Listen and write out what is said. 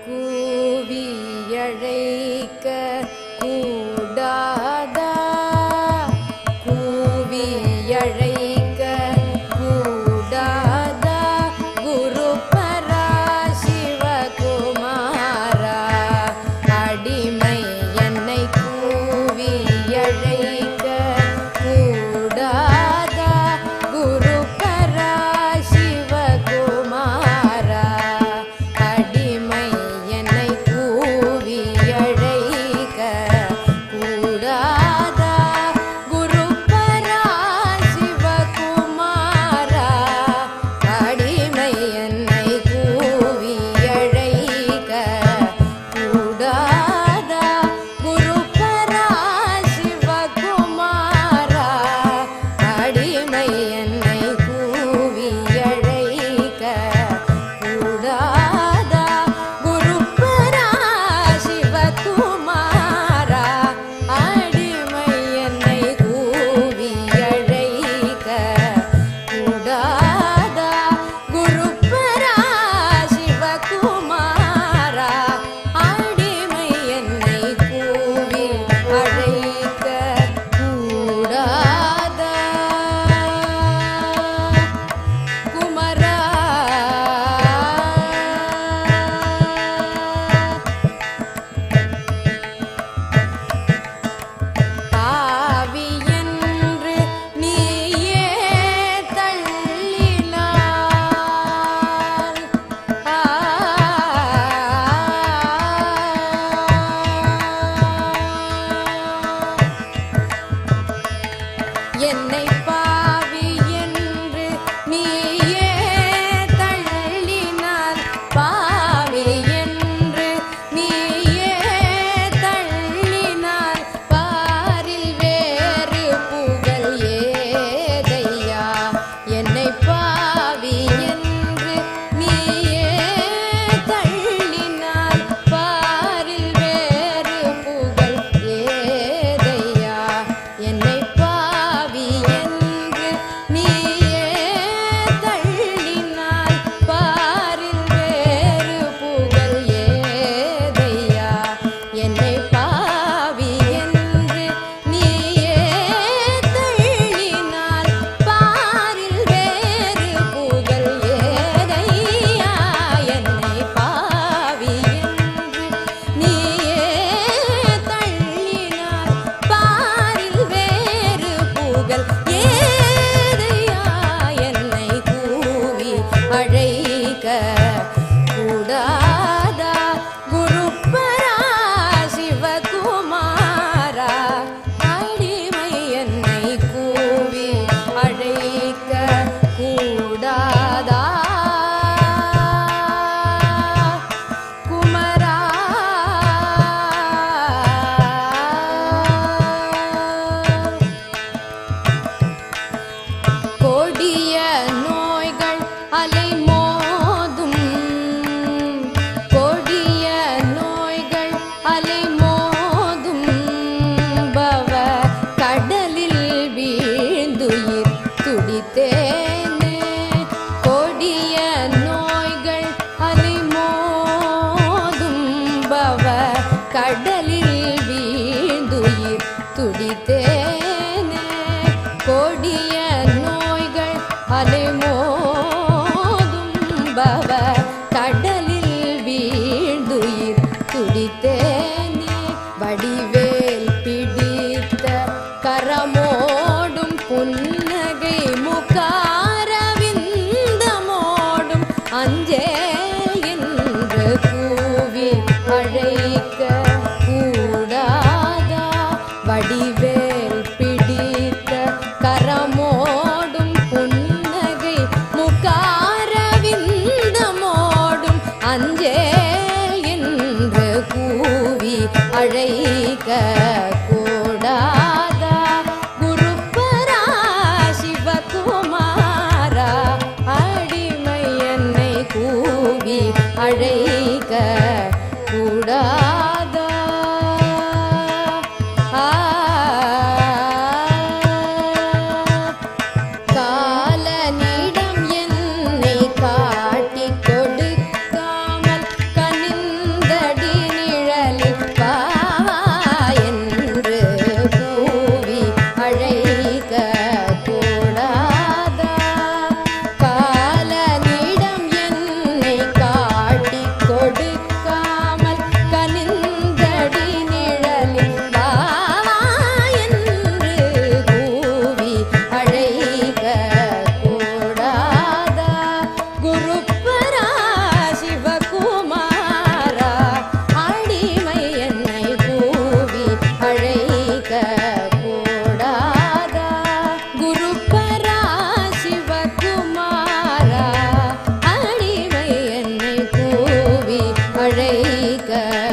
கூவியழைக்க கூடாதா கூவியழைக்க கூடாதா குரு பராசிவகுமாரா அடிமை என்னை கூவியழைக்க கூடாதா குரு பராசிவகுமாரா அடிமை என்னை கூவி அழைக்க கூடாதா குரு பராசிவகுமாரா அடிமை என்னை கூவி அழைக்க கூடாதா குரு பராசிவகுமாரா அடிமை என்னை கூவி அழைக்க கூடாதா குரு பராசிவகுமாரா அடிமை என்னை கூவி அழைக்க கூடாதா குரு பராசிவகுமாரா அடிமை என்னை கூவி அழைக்க கூடாதா குமரா ஆவி என்று நீயே தள்ளினார் ஆ என்னை பாவி என்று நீயே தள்ளினார் பாவி என்று நீயே தள்ளினார் பாரில் வேறு புகழ் ஏதையா என்னை பாவி என்று நீயே தள்ளினார் பாரில் வேறு புகழ் ஏதையா என்னை பாவி என்று நீயே தள்ளினார் பாரில் வேறு புகழ் ஏதையா என்னை பாவி என்று நீயே தள்ளினார் பாரில் வேறு புகழ் ஏதையா என்னை பாவி என்று நீயே தள்ளினார் பாரில் வேறு புகழ் ஏதையா என்னை கூவி அழைக்க கூடாதா குரு பராசிவகுமாரா அடிமை என்னை கூவி அழைக்க கூடாதா குமரா கொடிய நோய்கள் அலைமோதும் கொடிய நோய்கள் அலைமோதும் பவ கடலில் வீழ்ந்துயிர் துடித்தேனே கொடிய நோய்கள் அலைமோதும் பவ கடலில் வீழ்ந்துயிர் துடித்தேனே கொடிய நோய்கள் அலைமோதும் பவ கடலில் வீழ்ந்துயிர் துடித்தேனே வடிவேல் பிடித்த கரமோடும் புன்னகை முகாரவிந்தமோடும் அஞ்சே என்று கூவி அழைக்க கூடாதா வடிவேல் பிடித்த கரமோடும் புன்னகை முகாரவிந்தமோடும் அஞ்சே என்று கூ அழைக்க